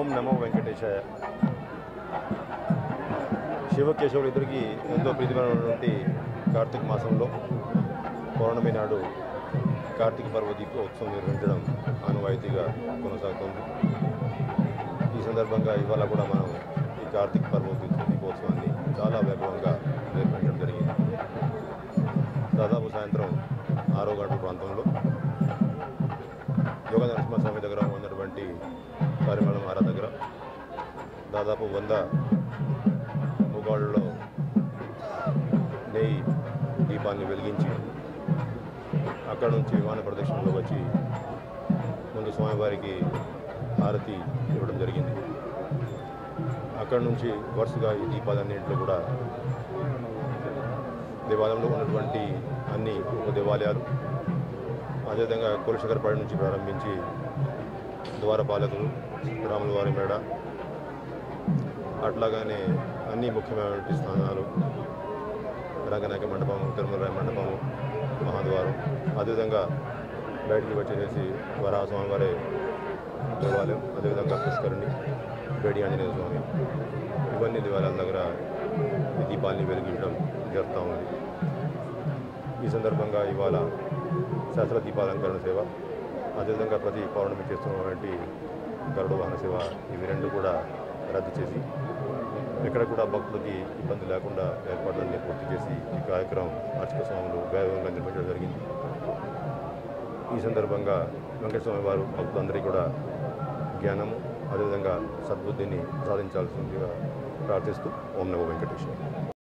నమో వెంకటేశాయ శివకేశవులు ఇద్దరికి ఎంతో ప్రీతిమైనటువంటి కార్తీక మాసంలో పౌర్ణమి నాడు కార్తీక పర్వ దీపోత్సవం నిర్వహించడం ఆనవాయితీగా కొనసాగుతుంది ఈ సందర్భంగా ఇవాళ కూడా మనం ఈ కార్తీక పర్వ దీపోత్సవాన్ని చాలా వైభవంగా నిర్వహించడం జరిగింది దాదాపు సాయంత్రం ఆరో గంటల ప్రాంతంలో యోగ నరసింహస్వామి దగ్గర ఉన్నటువంటి పరిమళం ఆర దగ్గర దాదాపు వంద ముగాళ్ళలో నెయ్యి దీపాన్ని వెలిగించి అక్కడ నుంచి విమాన ప్రదక్షిణలో వచ్చి ముందు స్వామివారికి హారతి ఇవ్వడం జరిగింది అక్కడ నుంచి వరుసగా ఈ దీపాలన్నింటిలో కూడా దేవాలయంలో ఉన్నటువంటి అన్ని ఉప దేవాలయాలు అదేవిధంగా కులశేఖరపాడు నుంచి ప్రారంభించి ద్వారపాలకులు రాములవారి మేడ అట్లాగానే అన్ని ముఖ్యమైనటువంటి స్థానాలు రంగనాయక మండపం తిరుమలరాయ మండపము మహాద్వారం అదేవిధంగా బయటికి వచ్చేసి వరాహ స్వామివారి దేవాలయం అదేవిధంగా పుష్కరిణి వేడి ఆంజనేయ స్వామి ఇవన్నీ దేవాలయాల దగ్గర ఈ దీపాల్ని వెలిగించడం జరుగుతూ ఉంది ఈ సందర్భంగా ఇవాళ శాస్త్ర దీపాలంకరణ సేవ అదేవిధంగా ప్రతి పౌర్ణమి చేస్తున్నటువంటి గరుడ వాహన సేవ ఇవి రెండు కూడా రద్దు చేసి ఎక్కడ కూడా భక్తులకి ఇబ్బంది లేకుండా ఏర్పాట్లన్నీ పూర్తి చేసి ఈ కార్యక్రమం అర్చక స్వాములు వైభవంగా నిర్వహించడం జరిగింది ఈ సందర్భంగా వెంకటస్వామి వారు భక్తులందరికీ కూడా జ్ఞానము అదేవిధంగా సద్బుద్ధిని సాధించాల్సిందిగా ప్రార్థిస్తూ ఓం నమో వెంకటేశ్వర